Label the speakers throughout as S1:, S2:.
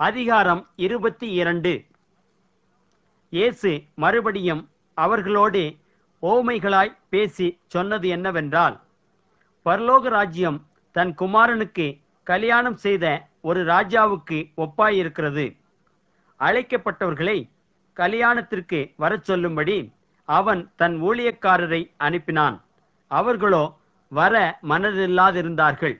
S1: அதிகாரம் இருபத்தி இரண்டு இயேசு மறுபடியும் அவர்களோடு ஓமைகளாய் பேசி சொன்னது என்னவென்றால் பரலோக ராஜ்யம் தன் குமாரனுக்கு கல்யாணம் செய்த ஒரு ராஜாவுக்கு ஒப்பாயிருக்கிறது அழைக்கப்பட்டவர்களை கல்யாணத்திற்கு வரச் சொல்லும்படி அவன் தன் ஊழியக்காரரை அனுப்பினான் அவர்களோ வர மனதில்லாதிருந்தார்கள்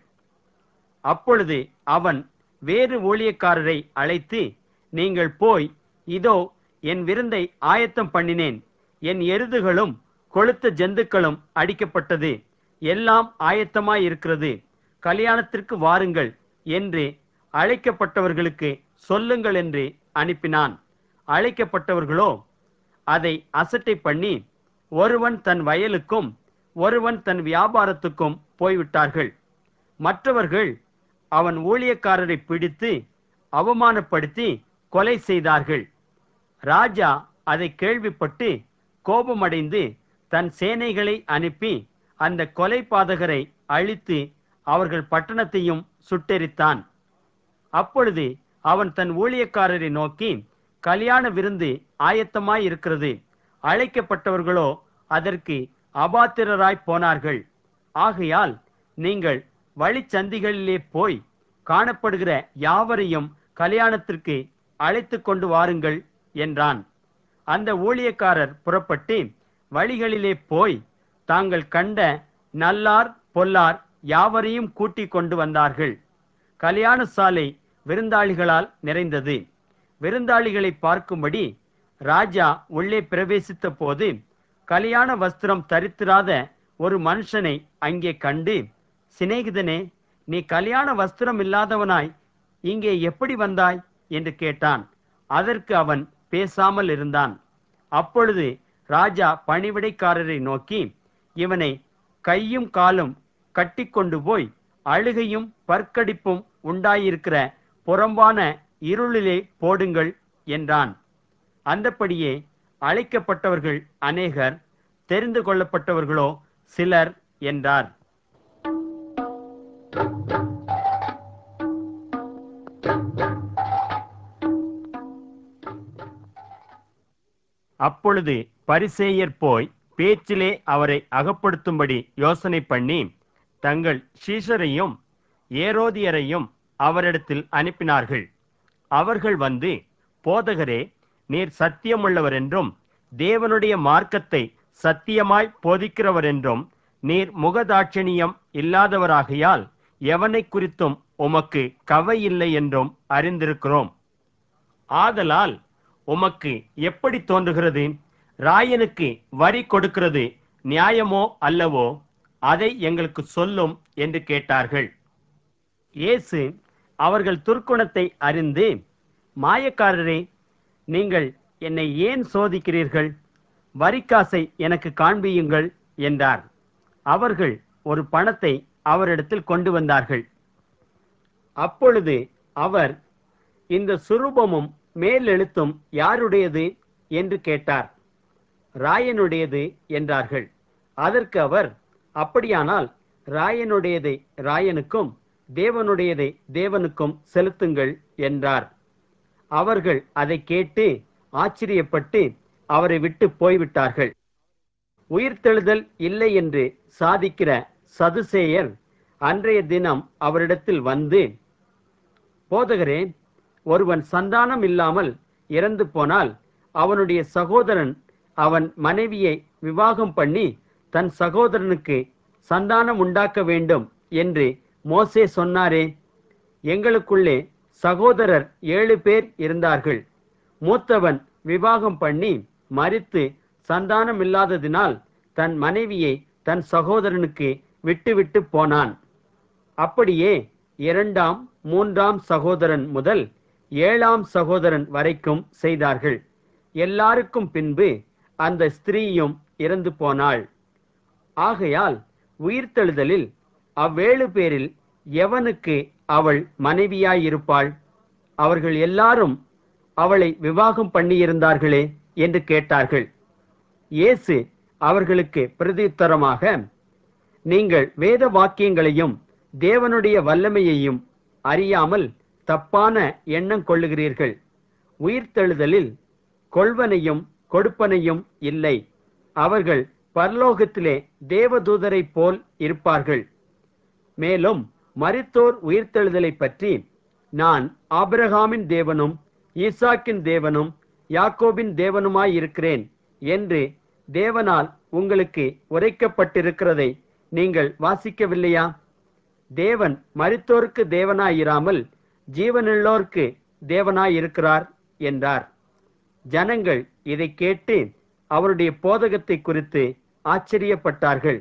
S1: அப்பொழுது அவன் வேறு ஊழியக்காரரை அழைத்து நீங்கள் போய் இதோ என் விருந்தை ஆயத்தம் பண்ணினேன் என் எருதுகளும் கொழுத்த ஜந்துக்களும் அடிக்கப்பட்டது எல்லாம் ஆயத்தமாயிருக்கிறது கல்யாணத்திற்கு வாருங்கள் என்று அழைக்கப்பட்டவர்களுக்கு சொல்லுங்கள் என்று அனுப்பினான் அழைக்கப்பட்டவர்களோ அதை அசட்டை பண்ணி ஒருவன் தன் வயலுக்கும் ஒருவன் தன் வியாபாரத்துக்கும் போய்விட்டார்கள் மற்றவர்கள் அவன் ஊழியக்காரரை பிடித்து அவமானப்படுத்தி கொலை செய்தார்கள் ராஜா அதை கேள்விப்பட்டு கோபமடைந்து தன் சேனைகளை அனுப்பி அந்த கொலை பாதகரை அழித்து அவர்கள் பட்டணத்தையும் சுட்டெரித்தான் அப்பொழுது அவன் தன் ஊழியக்காரரை நோக்கி கல்யாண விருந்து ஆயத்தமாயிருக்கிறது அழைக்கப்பட்டவர்களோ அதற்கு அபாத்திரராய் போனார்கள் ஆகையால் நீங்கள் வழிச்சந்திகளிலே போய் காணப்படுகிற யாவரையும் கல்யாணத்திற்கு அழைத்து கொண்டு வாருங்கள் என்றான் அந்த ஊழியக்காரர் புறப்பட்டு வழிகளிலே போய் தாங்கள் கண்ட நல்லார் பொல்லார் யாவரையும் கூட்டிக் கொண்டு வந்தார்கள் கல்யாண சாலை விருந்தாளிகளால் நிறைந்தது விருந்தாளிகளை பார்க்கும்படி ராஜா உள்ளே பிரவேசித்த போது கல்யாண வஸ்திரம் தரித்திராத ஒரு மனுஷனை அங்கே கண்டு சிநேகிதனே நீ கல்யாண வஸ்திரம் இல்லாதவனாய் இங்கே எப்படி வந்தாய் என்று கேட்டான் அதற்கு அவன் பேசாமல் இருந்தான் அப்பொழுது ராஜா பணிவிடைக்காரரை நோக்கி இவனை கையும் காலும் கட்டிக்கொண்டு போய் அழுகையும் பற்கடிப்பும் உண்டாயிருக்கிற புறம்பான இருளிலே போடுங்கள் என்றான் அந்தப்படியே அழைக்கப்பட்டவர்கள் அநேகர் தெரிந்து கொள்ளப்பட்டவர்களோ சிலர் என்றார் அப்பொழுது பரிசேயர் போய் பேச்சிலே அவரை அகப்படுத்தும்படி யோசனை பண்ணி தங்கள் சீஷரையும் ஏரோதியரையும் அவரிடத்தில் அனுப்பினார்கள் அவர்கள் வந்து போதகரே நீர் சத்தியமுள்ளவர் என்றும் தேவனுடைய மார்க்கத்தை சத்தியமாய் போதிக்கிறவர் என்றும் நீர் முகதாட்சணியம் இல்லாதவராகையால் எவனை குறித்தும் உமக்கு கவை இல்லை என்றும் அறிந்திருக்கிறோம் ஆதலால் உமக்கு எப்படி தோன்றுகிறது ராயனுக்கு வரி கொடுக்கிறது நியாயமோ அல்லவோ அதை எங்களுக்கு சொல்லும் என்று கேட்டார்கள் இயேசு அவர்கள் துர்க்குணத்தை அறிந்து மாயக்காரரே நீங்கள் என்னை ஏன் சோதிக்கிறீர்கள் வரிக்காசை எனக்கு காண்பியுங்கள் என்றார் அவர்கள் ஒரு பணத்தை அவரிடத்தில் கொண்டு வந்தார்கள் அப்பொழுது அவர் இந்த சுரூபமும் மேலெழுத்தும் யாருடையது என்று கேட்டார் ராயனுடையது என்றார்கள் அதற்கு அவர் அப்படியானால் ராயனுடையதை ராயனுக்கும் தேவனுடையதை தேவனுக்கும் செலுத்துங்கள் என்றார் அவர்கள் அதை கேட்டு ஆச்சரியப்பட்டு அவரை விட்டு போய்விட்டார்கள் உயிர்த்தெழுதல் இல்லை என்று சாதிக்கிற சதுசேயர் அன்றைய தினம் அவரிடத்தில் வந்து போதகரே ஒருவன் சந்தானம் இல்லாமல் இறந்து போனால் அவனுடைய சகோதரன் அவன் மனைவியை விவாகம் பண்ணி தன் சகோதரனுக்கு சந்தானம் உண்டாக்க வேண்டும் என்று மோசே சொன்னாரே எங்களுக்குள்ளே சகோதரர் ஏழு பேர் இருந்தார்கள் மூத்தவன் விவாகம் பண்ணி மறித்து சந்தானம் இல்லாததினால் தன் மனைவியை தன் சகோதரனுக்கு விட்டுவிட்டு போனான் அப்படியே இரண்டாம் மூன்றாம் சகோதரன் முதல் ஏழாம் சகோதரன் வரைக்கும் செய்தார்கள் எல்லாருக்கும் பின்பு அந்த ஸ்திரீயும் இறந்து போனாள் ஆகையால் உயிர்த்தெழுதலில் அவ்வேழு பேரில் எவனுக்கு அவள் மனைவியாயிருப்பாள் அவர்கள் எல்லாரும் அவளை விவாகம் பண்ணியிருந்தார்களே என்று கேட்டார்கள் இயேசு அவர்களுக்கு பிரதியுத்தரமாக நீங்கள் வேத வாக்கியங்களையும் தேவனுடைய வல்லமையையும் அறியாமல் தப்பான எண்ணம் கொள்ளுகிறீர்கள் உயிர்த்தெழுதலில் கொள்வனையும் கொடுப்பனையும் இல்லை அவர்கள் பரலோகத்திலே தேவதூதரைப் போல் இருப்பார்கள் மேலும் மரித்தோர் உயிர்த்தெழுதலை பற்றி நான் ஆபிரகாமின் தேவனும் ஈசாக்கின் தேவனும் யாக்கோபின் தேவனுமாய் இருக்கிறேன் என்று தேவனால் உங்களுக்கு உரைக்கப்பட்டிருக்கிறதை நீங்கள் வாசிக்கவில்லையா தேவன் மரித்தோருக்கு தேவனாயிராமல் ஜீவனுள்ளோர்க்கு தேவனாயிருக்கிறார் என்றார் ஜனங்கள் இதை கேட்டு அவருடைய போதகத்தை குறித்து ஆச்சரியப்பட்டார்கள்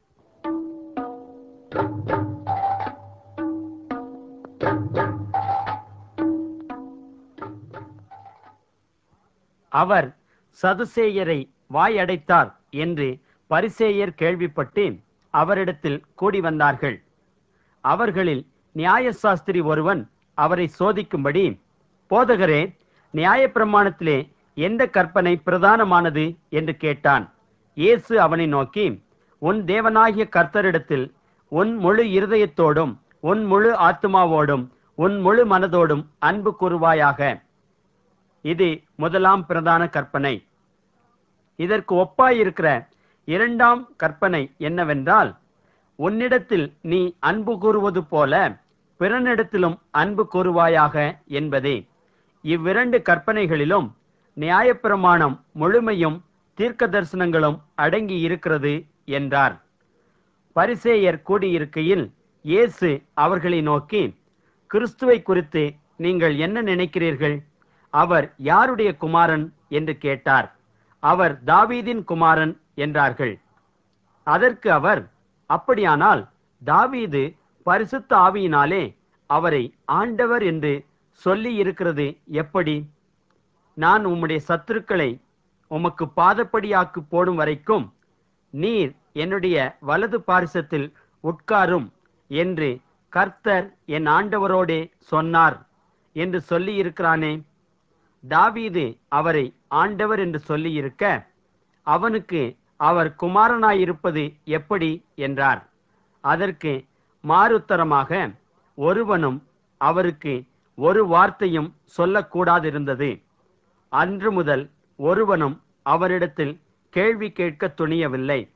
S1: அவர் சதுசேயரை வாயடைத்தார் என்று பரிசேயர் கேள்விப்பட்டு அவரிடத்தில் கூடி வந்தார்கள் அவர்களில் நியாயசாஸ்திரி ஒருவன் அவரை சோதிக்கும்படி போதகரே நியாயப்பிரமாணத்திலே எந்த கற்பனை பிரதானமானது என்று கேட்டான் இயேசு அவனை நோக்கி உன் தேவனாகிய கர்த்தரிடத்தில் உன் முழு இருதயத்தோடும் உன் முழு ஆத்துமாவோடும் உன் முழு மனதோடும் அன்பு கூறுவாயாக இது முதலாம் பிரதான கற்பனை இதற்கு ஒப்பாயிருக்கிற இரண்டாம் கற்பனை என்னவென்றால் உன்னிடத்தில் நீ அன்பு கூறுவது போல பிறனிடத்திலும் அன்பு கூறுவாயாக என்பதே இவ்விரண்டு கற்பனைகளிலும் நியாயப்பிரமாணம் முழுமையும் தீர்க்க தரிசனங்களும் அடங்கி இருக்கிறது என்றார் பரிசேயர் கூடியிருக்கையில் இயேசு அவர்களை நோக்கி கிறிஸ்துவை குறித்து நீங்கள் என்ன நினைக்கிறீர்கள் அவர் யாருடைய குமாரன் என்று கேட்டார் அவர் தாவீதின் குமாரன் என்றார்கள் அதற்கு அவர் அப்படியானால் தாவீது பரிசுத்த ஆவியினாலே அவரை ஆண்டவர் என்று சொல்லி இருக்கிறது எப்படி நான் உம்முடைய சத்துருக்களை உமக்கு பாதப்படியாக்கு போடும் வரைக்கும் நீர் என்னுடைய வலது பாரிசத்தில் உட்காரும் என்று கர்த்தர் என் ஆண்டவரோடே சொன்னார் என்று சொல்லி இருக்கிறானே தாவீது அவரை ஆண்டவர் என்று சொல்லியிருக்க அவனுக்கு அவர் குமாரனாயிருப்பது எப்படி என்றார் அதற்கு மாறுத்தரமாக ஒருவனும் அவருக்கு ஒரு வார்த்தையும் சொல்லக்கூடாதிருந்தது அன்று முதல் ஒருவனும் அவரிடத்தில் கேள்வி கேட்க துணியவில்லை